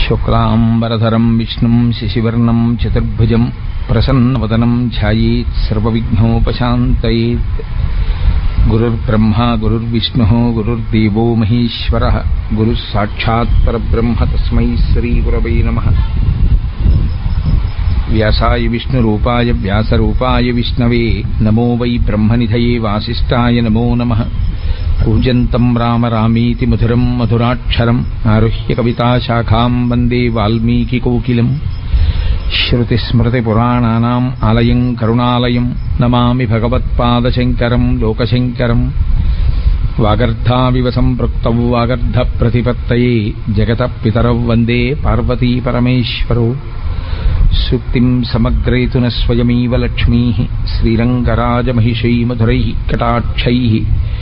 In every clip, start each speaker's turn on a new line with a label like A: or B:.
A: శుక్లాంబరధరం విష్ణుం శశివర్ణం చతుర్భుజం ప్రసన్నవదనం ధ్యాయేత్ సర్వవిఘ్నోపశాంతయేత్ గురుర్బ్రహ్మ గురుర్విష్ణు గురుర్దేవో మహేశ్వర గురుः సాక్షాత్ పరబ్రహ్మ తస్మై శ్రీగురవై నమః వ్యాసాయ విష్ణురూపాయ వ్యాసరూపాయ విష్ణవే నమో వై బ్రహ్మనిధయే వాసిష్ఠాయ నమో నమః కూజంతం రామ రామీతి మధురం మధురాక్షరం ఆరుహ్య కవితాశాఖాం వందే వాల్మీకికోకిలం श्रुतिस्मृतिपुराणानाम् आलयम् करुणालयम् नमामि भगवत्पादशङ्करम् लोकशङ्करम् वागर्धाविव सम्पृक्तौ वागर्धप्रतिपत्तये जगतः पितरौ वन्दे पार्वतीपरमेश्वरौ सूक्तिम् समग्रयतु न स्वयमेव लक्ष्मीः श्रीरङ्गराजमहिषैमधुरैः कटाक्षैः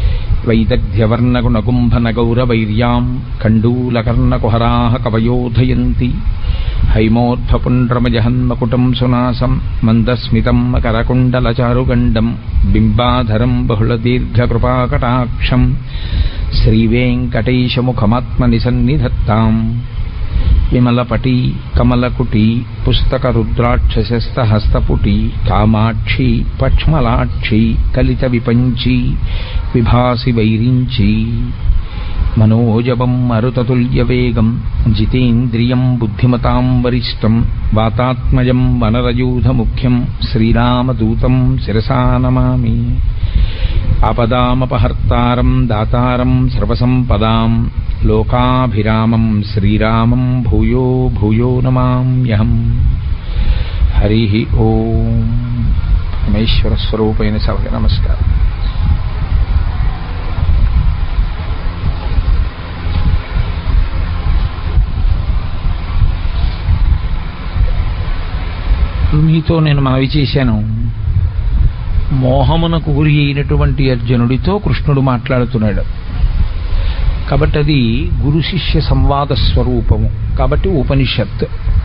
A: वैदग्ध्यवर्णगुणकुम्भनगौरवैर्याम् कण्डूलकर्णकुहराः कवयोधयन्ति हैमोत्फपुण्ड्रमजहन्मकुटम् सुनासम् मन्दस्मितम् मकरकुण्डलचारुगण्डम् बिम्बाधरम् बहुलदीर्घकृपाकटाक्षम् श्रीवेङ्कटेशमुखमात्मनिसन्निधत्ताम् విమలపటి కమలకుటి పుస్తకరుద్రాక్షసస్తహస్తపుటి కామాక్షి పక్ష్మలాక్షి కలిత విపంచి విభాసి వైరించి మనోజవం మరుతతుల్యవేగం జితేంద్రియం బుద్ధిమతాం వరిష్టం వాతాత్మజం వనరయూధముఖ్యం శ్రీరామదూతం శిరసా నమామి ఆపదామపహర్తారం దాతారం సర్వసంపదాం లోకాభిరామం శ్రీరామం భూయో భూయో నమామ్యహం హరి ఓం పరమేశ్వర స్వరూపైన సభకి నమస్కారం మీతో నేను మనవి చేశాను మోహమునకు గురి అయినటువంటి అర్జునుడితో కృష్ణుడు మాట్లాడుతున్నాడు కాబట్టి అది గురు శిష్య సంవాద స్వరూపము కాబట్టి ఉపనిషత్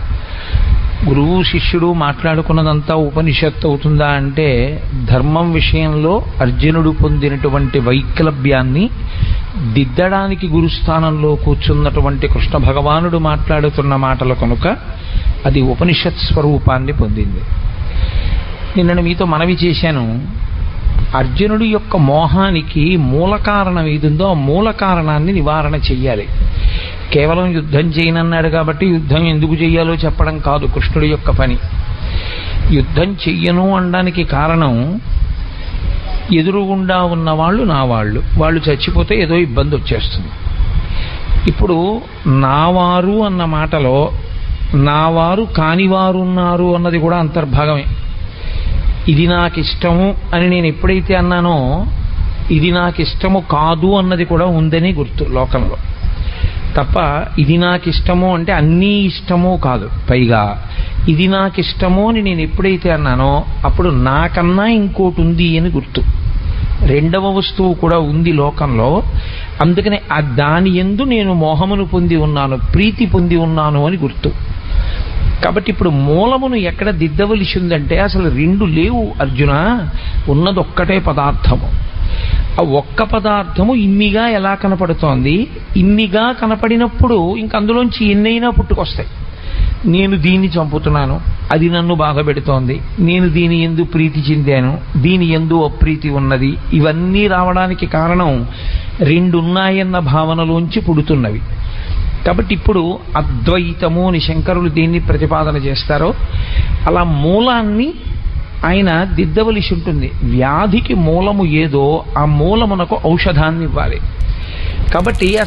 A: గురువు శిష్యుడు మాట్లాడుకున్నదంతా ఉపనిషత్తు అవుతుందా అంటే ధర్మం విషయంలో అర్జునుడు పొందినటువంటి వైక్లభ్యాన్ని దిద్దడానికి గురుస్థానంలో కూర్చున్నటువంటి కృష్ణ భగవానుడు మాట్లాడుతున్న మాటలు కనుక అది ఉపనిషత్ స్వరూపాన్ని పొందింది నిన్న మీతో మనవి చేశాను అర్జునుడి యొక్క మోహానికి మూల కారణం ఏదుందో ఆ మూల కారణాన్ని నివారణ చెయ్యాలి కేవలం యుద్ధం చేయనన్నాడు కాబట్టి యుద్ధం ఎందుకు చెయ్యాలో చెప్పడం కాదు కృష్ణుడి యొక్క పని యుద్ధం చెయ్యను అనడానికి కారణం ఎదురుగుండా ఉన్న వాళ్ళు నా వాళ్ళు వాళ్ళు చచ్చిపోతే ఏదో ఇబ్బంది వచ్చేస్తుంది ఇప్పుడు నావారు అన్న మాటలో నావారు కానివారు ఉన్నారు అన్నది కూడా అంతర్భాగమే ఇది నాకు ఇష్టము అని నేను ఎప్పుడైతే అన్నానో ఇది నాకు ఇష్టము కాదు అన్నది కూడా ఉందని గుర్తు లోకంలో తప్ప ఇది నాకు ఇష్టము అంటే అన్నీ ఇష్టము కాదు పైగా ఇది నాకు ఇష్టము అని నేను ఎప్పుడైతే అన్నానో అప్పుడు నాకన్నా ఇంకోటి ఉంది అని గుర్తు రెండవ వస్తువు కూడా ఉంది లోకంలో అందుకనే ఆ దాని ఎందు నేను మోహమును పొంది ఉన్నాను ప్రీతి పొంది ఉన్నాను అని గుర్తు కాబట్టి ఇప్పుడు మూలమును ఎక్కడ దిద్దవలసి ఉందంటే అసలు రెండు లేవు అర్జున ఉన్నది ఒక్కటే పదార్థము ఆ ఒక్క పదార్థము ఇన్నిగా ఎలా కనపడుతోంది ఇన్నిగా కనపడినప్పుడు ఇంక అందులోంచి ఎన్నైనా పుట్టుకొస్తాయి నేను దీన్ని చంపుతున్నాను అది నన్ను బాధ పెడుతోంది నేను దీని ఎందు ప్రీతి చెందాను దీని ఎందు అప్రీతి ఉన్నది ఇవన్నీ రావడానికి కారణం రెండున్నాయన్న భావనలోంచి పుడుతున్నవి కాబట్టి ఇప్పుడు అద్వైతము అని శంకరులు దీన్ని ప్రతిపాదన చేస్తారో అలా మూలాన్ని ఆయన దిద్దవలసి ఉంటుంది వ్యాధికి మూలము ఏదో ఆ మూలమునకు ఔషధాన్ని ఇవ్వాలి కాబట్టి